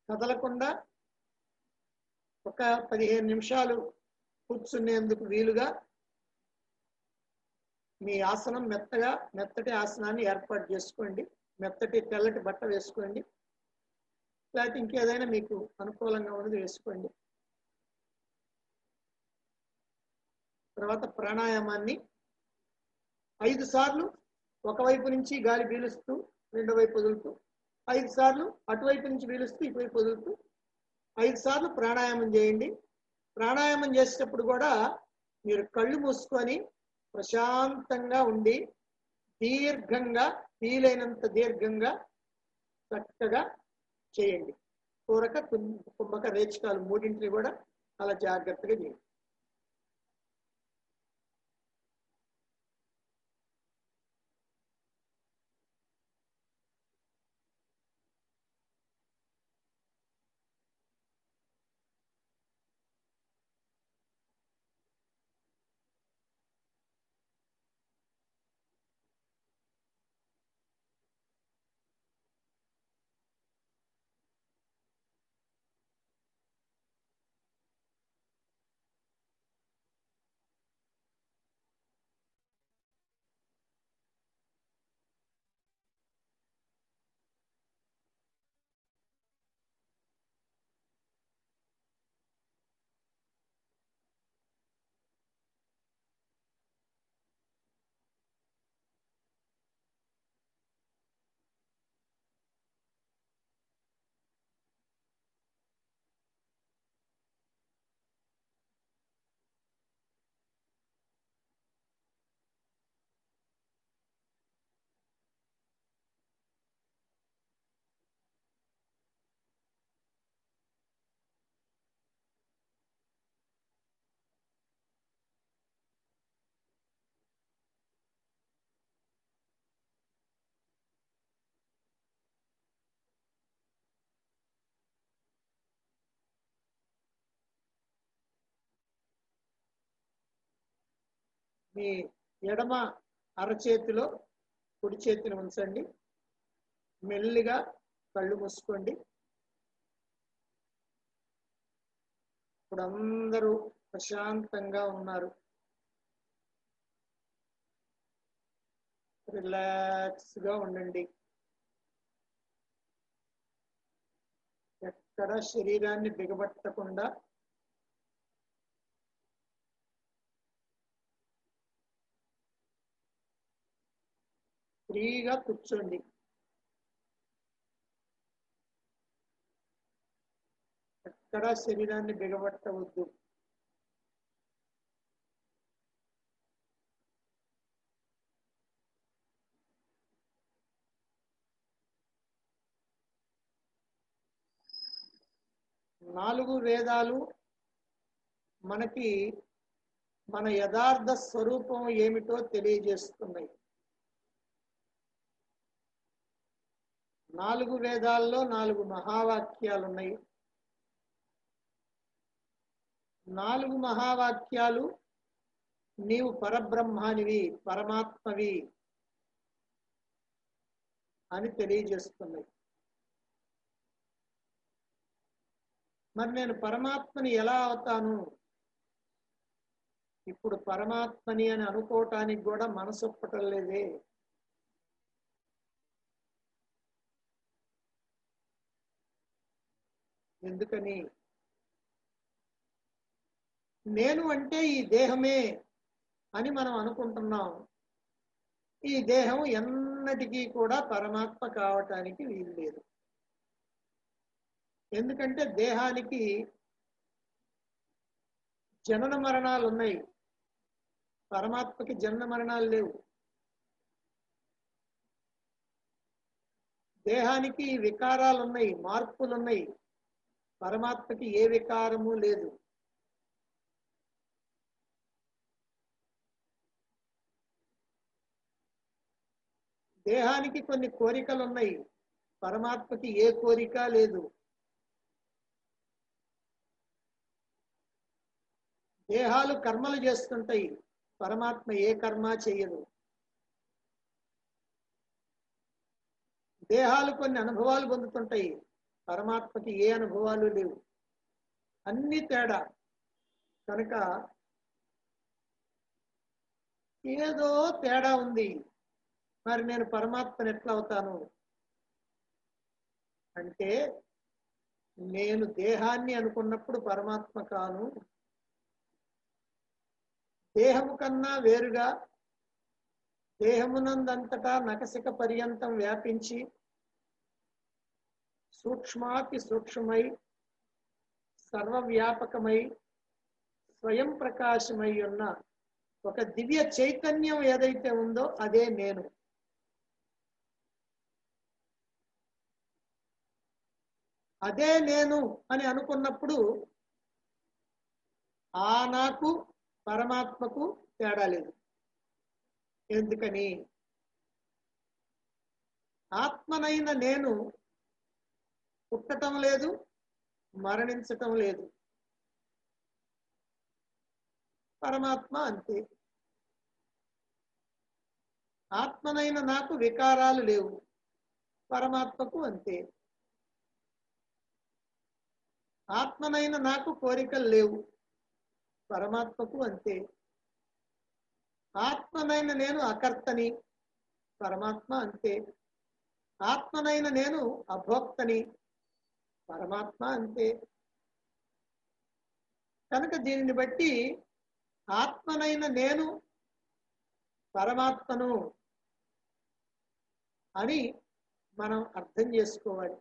కదలకుండా ఒక పదిహేను నిమిషాలు కూర్చునేందుకు వీలుగా మీ ఆసనం మెత్తగా మెత్తటి ఆసనాన్ని ఏర్పాటు చేసుకోండి మెత్తటి తెల్లటి బట్ట వేసుకోండి లేకపోతే ఇంకేదైనా మీకు అనుకూలంగా ఉన్నది వేసుకోండి తర్వాత ప్రాణాయామాన్ని ఐదు సార్లు ఒకవైపు నుంచి గాలి పీలుస్తూ రెండో వైపు వదులుతూ ఐదు సార్లు అటువైపు నుంచి పీలుస్తూ ఇటువైపు వదులుతూ ఐదు సార్లు ప్రాణాయామం చేయండి ప్రాణాయామం చేసేటప్పుడు కూడా మీరు కళ్ళు మూసుకొని ప్రశాంతంగా ఉండి దీర్ఘంగా వీలైనంత దీర్ఘంగా చక్కగా చేయండి కూరక కుంభక రేచకాలు మూడింటిని కూడా అలా జాగ్రత్తగా చేయండి మీ ఎడమ అరచేతిలో కుడి చేతిని ఉంచండి మెల్లిగా కళ్ళు మూసుకోండి ఇప్పుడు అందరూ ప్రశాంతంగా ఉన్నారు రిలాక్స్ గా ఉండండి ఎక్కడ శరీరాన్ని బిగబట్టకుండా ఫ్రీగా కూర్చోండి ఎక్కడా శరీరాన్ని బిగబట్టవద్దు నాలుగు వేదాలు మనకి మన యథార్థ స్వరూపం ఏమిటో తెలియజేస్తున్నాయి నాలుగు వేదాల్లో నాలుగు మహావాక్యాలు ఉన్నాయి నాలుగు మహావాక్యాలు నీవు పరబ్రహ్మానివి పరమాత్మవి అని తెలియజేస్తున్నాయి మరి నేను పరమాత్మని ఎలా అవుతాను ఇప్పుడు పరమాత్మని అని అనుకోవటానికి కూడా మనసు ఒప్పటం లేదే ఎందుకని నేను అంటే ఈ దేహమే అని మనం అనుకుంటున్నాం ఈ దేహం ఎన్నటికీ కూడా పరమాత్మ కావటానికి వీలు లేదు ఎందుకంటే దేహానికి జనన మరణాలు ఉన్నాయి పరమాత్మకి జనన మరణాలు లేవు దేహానికి వికారాలు ఉన్నాయి మార్పులు ఉన్నాయి పరమాత్మకి ఏ వికారము లేదు దేహానికి కొన్ని కోరికలు ఉన్నాయి పరమాత్మకి ఏ కోరిక లేదు దేహాలు కర్మలు చేస్తుంటాయి పరమాత్మ ఏ కర్మ చేయదు దేహాలు కొన్ని అనుభవాలు పొందుతుంటాయి పరమాత్మకి ఏ అనుభవాలు లేవు అన్ని తేడా కనుక ఏదో తేడా ఉంది మరి నేను పరమాత్మని ఎట్లా అవుతాను అంటే నేను దేహాన్ని అనుకున్నప్పుడు పరమాత్మ కాను దేహము కన్నా వేరుగా దేహమునందంతటా నకసిక పర్యంతం వ్యాపించి సూక్ష్మాతి సూక్ష్మమై సర్వవ్యాపకమై స్వయం ప్రకాశమై ఉన్న ఒక దివ్య చైతన్యం ఏదైతే ఉందో అదే నేను అదే నేను అని అనుకున్నప్పుడు ఆ నాకు పరమాత్మకు తేడా లేదు ఎందుకని ఆత్మనైన నేను పుట్టటం లేదు మరణించటం లేదు పరమాత్మ అంతే ఆత్మనైన నాకు వికారాలు లేవు పరమాత్మకు అంతే ఆత్మనైన నాకు కోరికలు లేవు పరమాత్మకు అంతే ఆత్మనైన నేను అకర్తని పరమాత్మ అంతే ఆత్మనైన నేను అభోక్తని పరమాత్మ అంతే కనుక దీనిని బట్టి ఆత్మనైన నేను పరమాత్మను అని మనం అర్థం చేసుకోవాలి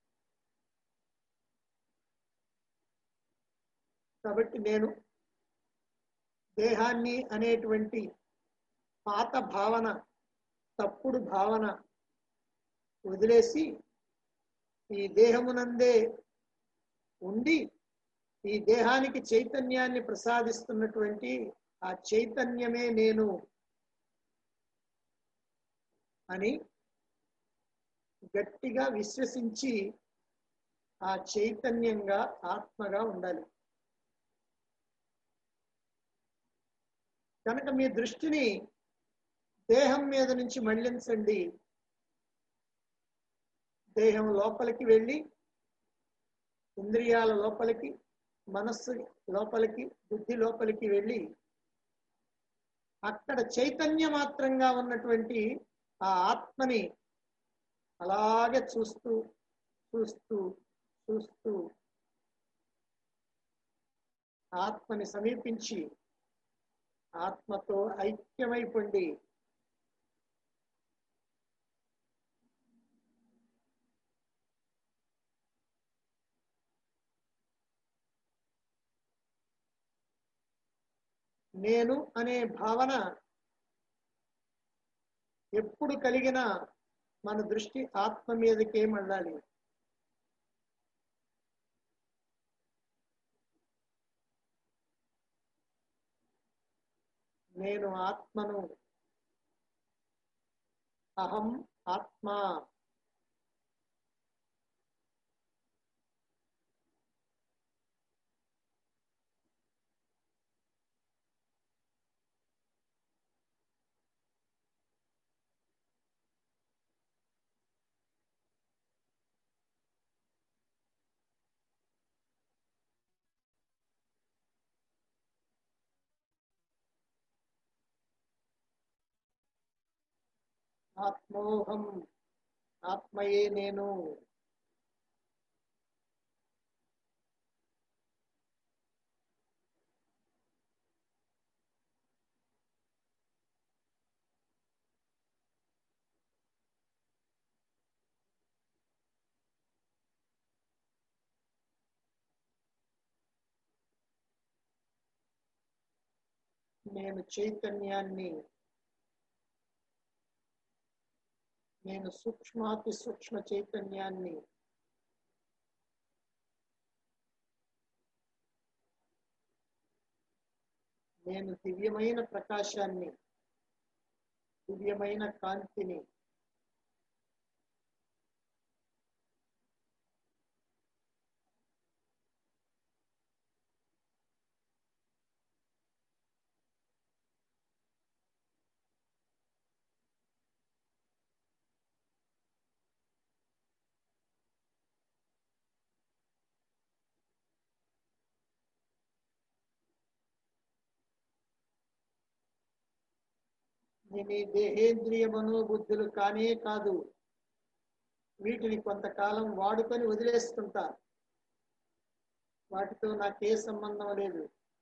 కాబట్టి నేను దేహాన్ని అనేటువంటి పాత భావన తప్పుడు భావన వదిలేసి ఈ దేహమునందే ఉండి ఈ దేహానికి చైతన్యాన్ని ప్రసాదిస్తున్నటువంటి ఆ చైతన్యమే నేను అని గట్టిగా విశ్వసించి ఆ చైతన్యంగా ఆత్మగా ఉండాలి కనుక మీ దృష్టిని దేహం మీద నుంచి మళ్లించండి దేహం లోపలికి వెళ్ళి ఇంద్రియాల లోపలికి మనస్సు లోపలికి బుద్ధి లోపలికి వెళ్ళి అక్కడ చైతన్య మాత్రంగా ఉన్నటువంటి ఆ ఆత్మని అలాగే చూస్తూ చూస్తూ చూస్తూ ఆత్మని సమీపించి ఆత్మతో ఐక్యమైపోండి నేను అనే భావన ఎప్పుడు కలిగినా మన దృష్టి ఆత్మ మీదకే మళ్ళాలి నేను ఆత్మను అహం ఆత్మ ఆత్మోహం ఆత్మయే నేను నేను చైతన్యాన్ని నేను సూక్ష్మాతి సూక్ష్మ చైతన్యాన్ని నేను దివ్యమైన ప్రకాశాన్ని దివ్యమైన కాంతిని నేను ఈ దేహేంద్రియ మనోబుద్ధులు కానే కాదు వీటిని కొంతకాలం వాడుకొని వదిలేస్తుంటా వాటితో నాకే సంబంధం లేదు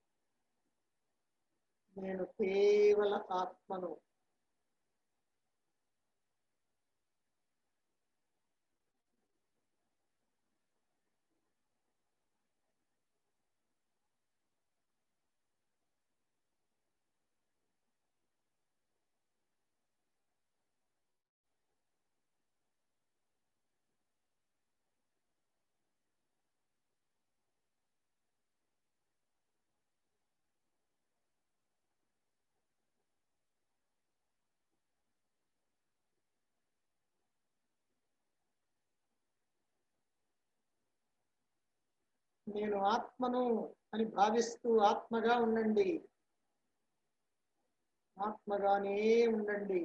నేను కేవల ఆత్మను నేను ఆత్మను అని భావిస్తూ ఆత్మగా ఉండండి ఆత్మగానే ఉండండి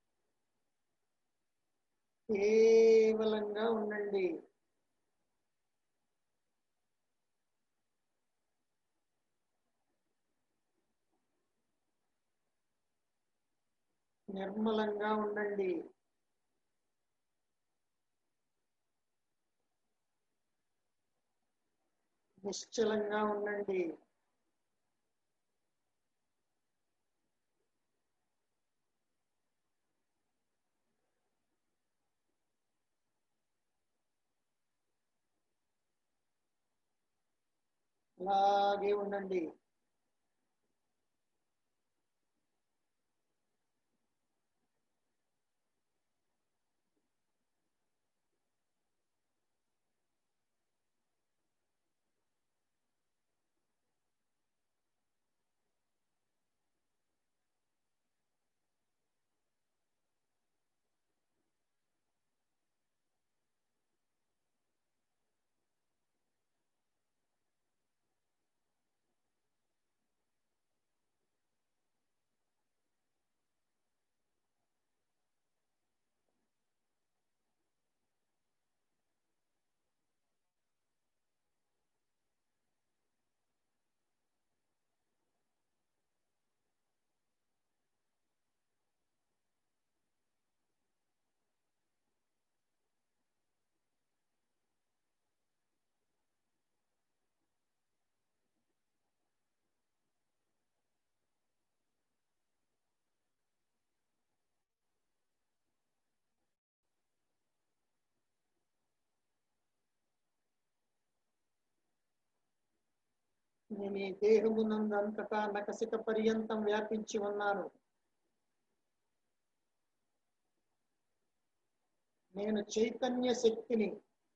కేవలంగా ఉండండి నిర్మలంగా ఉండండి నిశ్చలంగా ఉండండి అలాగే ఉండండి నేను ఈ దేహమునందంతటా నకసిక పర్యంతం వ్యాపించి ఉన్నాను నేను చైతన్య శక్తిని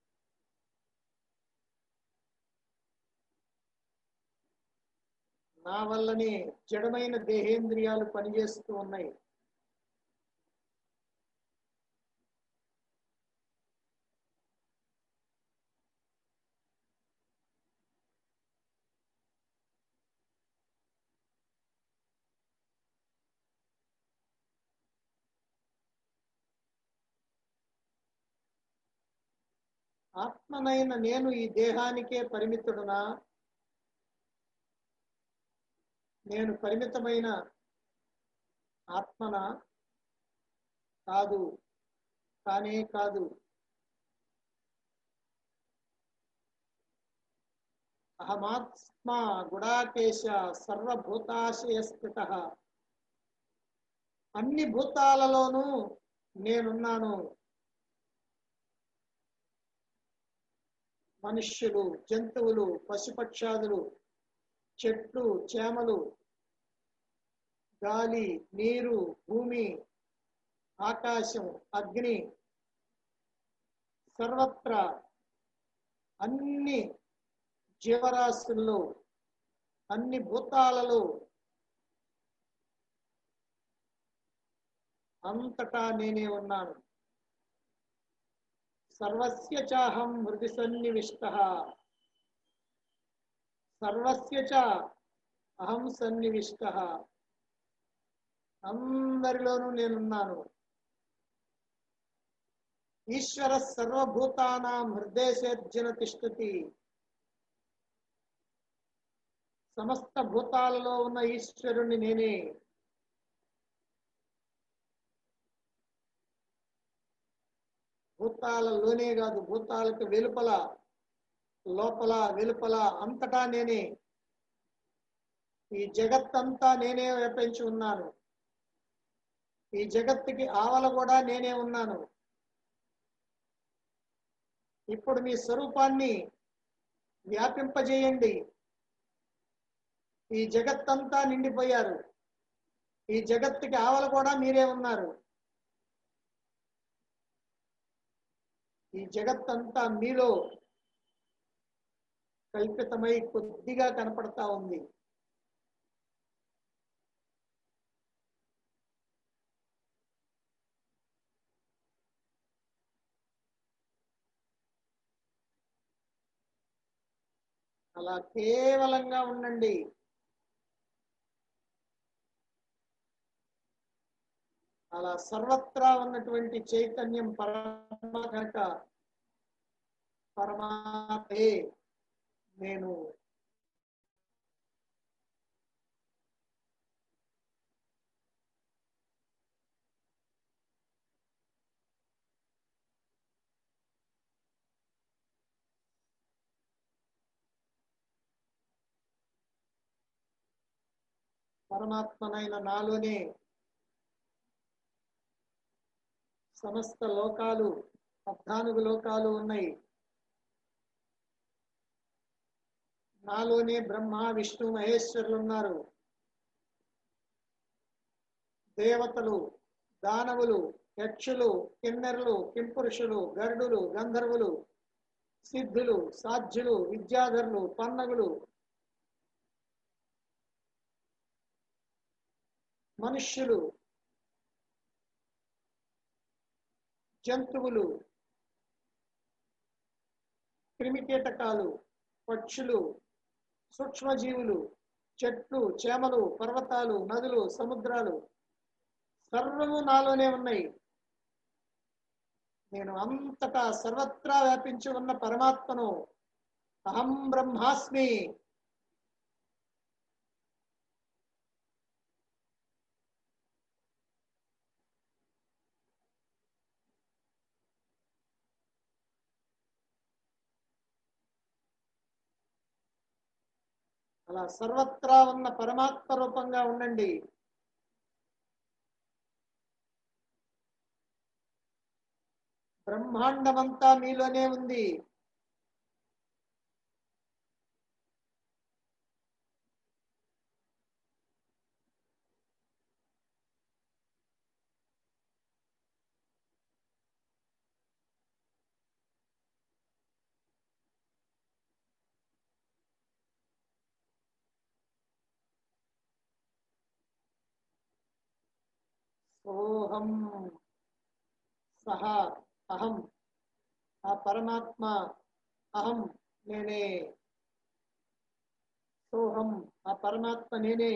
నా వల్లనే జడమైన దేహేంద్రియాలు పనిచేస్తూ ఉన్నాయి ఆత్మనైన నేను ఈ దేహానికే పరిమితుడునా నేను పరిమితమైన ఆత్మన కాదు కానే కాదు అహమాత్మా గుడాకేశ సర్వభూతాశయ స్థిత అన్ని భూతాలలోనూ నేనున్నాను మనుష్యులు జంతువులు పశుపక్షాదులు చెట్లు చేమలు గాలి నీరు భూమి ఆకాశం అగ్ని సర్వత్రా అన్ని జీవరాశుల్లో అన్ని భూతాలలో అంతటా నేనే ఉన్నాను సర్వస్య చాహం హృది సన్నివిష్ట సర్వస్య చ అహం సన్నివిష్ట అందరిలోనూ నేనున్నాను ఈశ్వర సర్వభూతానాం హృదయసేర్జన తిష్టతి సమస్త భూతాలలో ఉన్న ఈశ్వరుణ్ణి నేనే భూతాలలోనే కాదు భూతాలకు వెలుపల లోపల వెలుపల అంతటా నేనే ఈ జగత్తంతా నేనే వ్యాపించి ఉన్నాను ఈ జగత్తుకి ఆవల కూడా నేనే ఉన్నాను ఇప్పుడు మీ స్వరూపాన్ని వ్యాపింపజేయండి ఈ జగత్తంతా నిండిపోయారు ఈ జగత్తుకి ఆవల కూడా మీరే ఉన్నారు ఈ జగత్తంతా మీలో కల్పితమై కొద్దిగా కనపడతా ఉంది అలా కేవలంగా ఉండండి అలా సర్వత్రా ఉన్నటువంటి చైతన్యం పరమ కనుక పరమాత్మే నేను పరమాత్మనైన నాలోనే సమస్త లోకాలు పద్నాలుగు లోకాలు ఉన్నాయి నాలోనే బ్రహ్మ విష్ణు మహేశ్వరులు ఉన్నారు దేవతలు దానవులు యక్షులు కిన్నెరలు కింపురుషులు గరుడులు గంధర్వులు సిద్ధులు సాధ్యులు విద్యాధరులు పన్నగులు మనుష్యులు జంతువులు క్రిమికీటకాలు పక్షులు సూక్ష్మజీవులు చెట్లు చేమలు పర్వతాలు నదులు సముద్రాలు సర్వము నాలోనే ఉన్నాయి నేను అంతటా సర్వత్రా వ్యాపించి ఉన్న పరమాత్మను అహం బ్రహ్మాస్మి అలా సర్వత్రా ఉన్న పరమాత్మ రూపంగా ఉండండి బ్రహ్మాండమంతా మీలోనే ఉంది సోహం సహ అహం ఆ పరమాత్మ అహం నేనే సోహం ఆ పరమాత్మ నేనే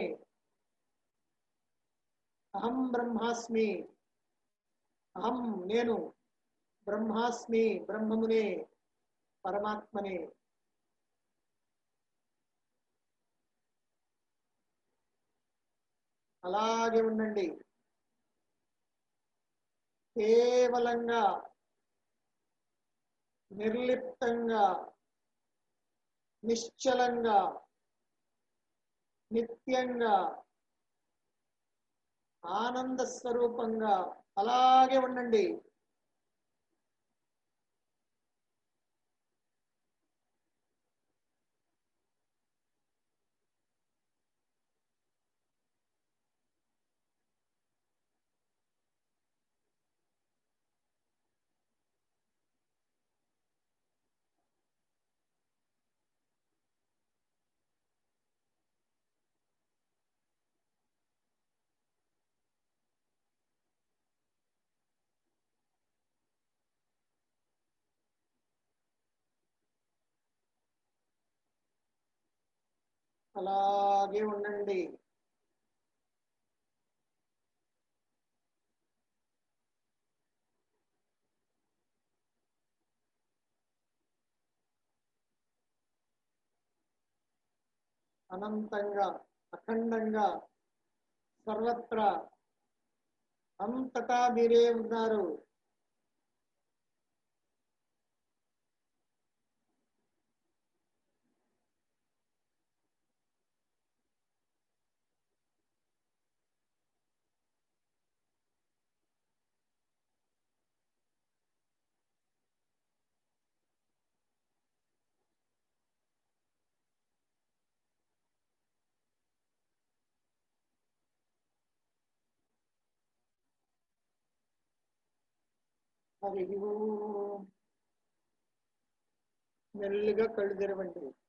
అహం బ్రహ్మాస్మి అహం నేను బ్రహ్మాస్మి బ్రహ్మమునే పరమాత్మనే అలాగే ఉండండి కేవలంగా నిర్లిప్తంగా నిశ్చలంగా నిత్యంగా ఆనంద స్వరూపంగా అలాగే ఉండండి అలాగే ఉండండి అనంతంగా అఖండంగా సర్వత్రా అంతటా మీరే ఉన్నారు హరి ఓం మెల్లిగా కళ్ళు తెరవండి